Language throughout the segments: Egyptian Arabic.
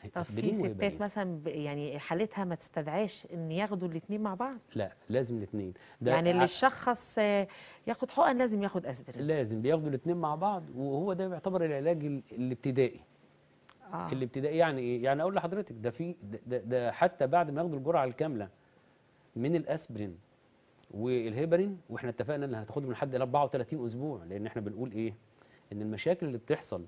طب أسبرين في ستات وهيبرين. مثلا ب- يعني حالتها ما تستدعيش ان ياخدوا الاثنين مع بعض لا لازم الاثنين يعني اللي شخص آه، ياخد حقن لازم ياخد اسبرين لازم بياخدوا الاثنين مع بعض وهو ده بيعتبر العلاج ال- الابتدائي اه الابتدائي يعني ايه يعني اقول لحضرتك ده في ده, ده, ده حتى بعد ما ياخدوا الجرعه الكامله من الاسبرين والهيبرين واحنا اتفقنا ان هتاخدهم لحد ال 34 اسبوع لان احنا بنقول ايه ان المشاكل اللي بتحصل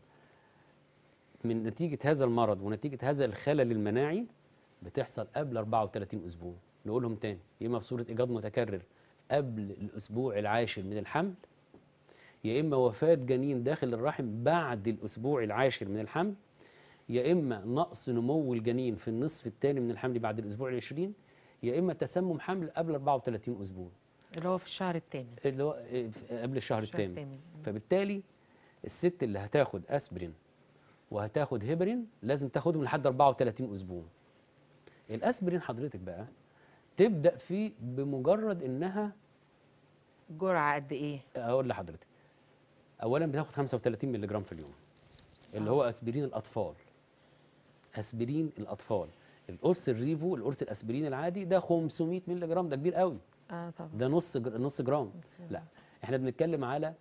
من نتيجه هذا المرض ونتيجه هذا الخلل المناعي بتحصل قبل 34 اسبوع نقولهم تاني يا اما في صوره ايجاد متكرر قبل الاسبوع العاشر من الحمل يا اما وفاه جنين داخل الرحم بعد الاسبوع العاشر من الحمل يا اما نقص نمو الجنين في النصف الثاني من الحمل بعد الاسبوع العشرين يا اما تسمم حمل قبل 34 اسبوع اللي هو في الشهر الثامن اللي هو إيه، قبل الشهر الشهر الثامن الثامن فبالتالي الست اللي هتاخد اسبرين وهتاخد هيبرين لازم تاخدهم لحد 34 اسبوع الاسبرين حضرتك بقى تبدا فيه بمجرد انها جرعه قد ايه اقول لحضرتك اولا بتاخد 35 مللي جرام في اليوم اللي آه. هو اسبرين الاطفال اسبرين الاطفال القرص الريفو القرص الاسبرين العادي ده 500 مللي جرام ده كبير قوي اه طبعا ده نص جر... نص جرام لا احنا بنتكلم على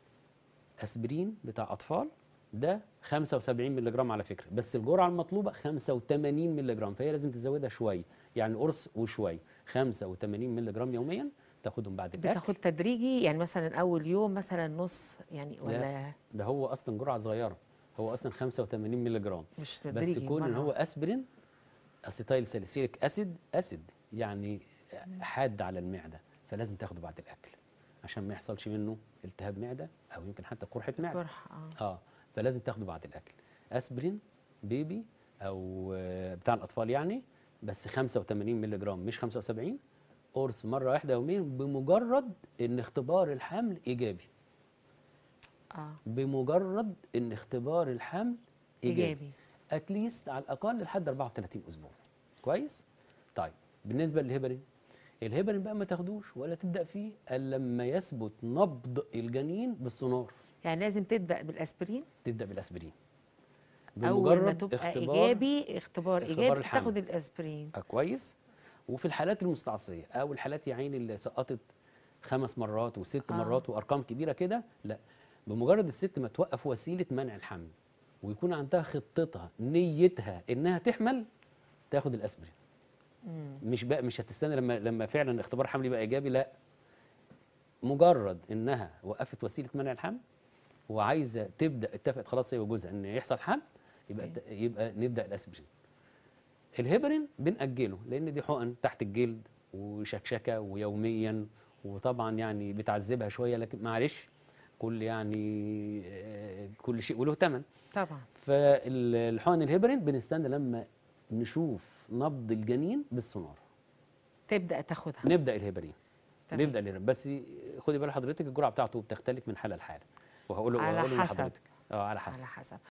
اسبرين بتاع اطفال ده 75 مللي جرام على فكره بس الجرعه المطلوبه 85 مللي جرام فهي لازم تزودها شويه يعني قرص وشويه 85 مللي جرام يوميا تاخدهم بعد الاكل بتاخد تدريجي يعني مثلا اول يوم مثلا نص يعني ولا ده هو اصلا جرعه صغيره هو اصلا 85 مللي جرام مش بس تدريجي كون ان مرة هو اسبرين اسيتايل ساليسيليك اسيد اسيد يعني حاد على المعده فلازم تاخده بعد الاكل عشان ما يحصلش منه التهاب معده او يمكن حتى قرحه معده جرح اه اه فلازم تاخده بعد الاكل اسبرين بيبي او آه، بتاع الاطفال يعني بس 85 مللي جرام مش 75 قرص مره واحده يوميا بمجرد ان اختبار الحمل ايجابي اه بمجرد ان اختبار الحمل ايجابي, ايجابي اتليست على الاقل لحد 34 اسبوع كويس طيب بالنسبه للهيبرين الهيبرين بقى ما تاخدوش ولا تبدا فيه الا لما يثبت نبض الجنين بالسونار يعني لازم تبدا بالاسبرين تبدا بالاسبرين اول ما تبقى اختبار ايجابي اختبار اختبار ايجابي الحمل. تاخد الاسبرين آه، كويس وفي الحالات المستعصيه او الحالات يا عيني اللي سقطت خمس مرات وست آه. آه. مرات وارقام كبيره كده لا بمجرد الست ما توقف وسيله منع الحمل ويكون عندها خطتها نيتها انها تحمل تاخد الاسبرين مم. مش بقى مش هتستنى لما لما فعلا اختبار حمل يبقى ايجابي لا مجرد انها وقفت وسيله منع الحمل وعايزه تبدا اتفقت خلاص هي وجوزها ان يحصل حمل يبقى أوكي. يبقى نبدا الاسبرين الهيبرين بنأجله لان دي حقن تحت الجلد وشكشكه ويوميا وطبعا يعني بتعذبها شويه لكن معلش كل يعني آه، كل شيء وله ثمن طبعا فالحقن الهيبرين بنستنى لما نشوف نبض الجنين بالسونار تبدا تاخدها نبدا الهيبرين تمام. نبدا الهيبرين بس خدي بال حضرتك الجرعه بتاعته بتختلف من حاله لحاله وهقول على وهقول حسب. لحضرتك اه على حسب على حسب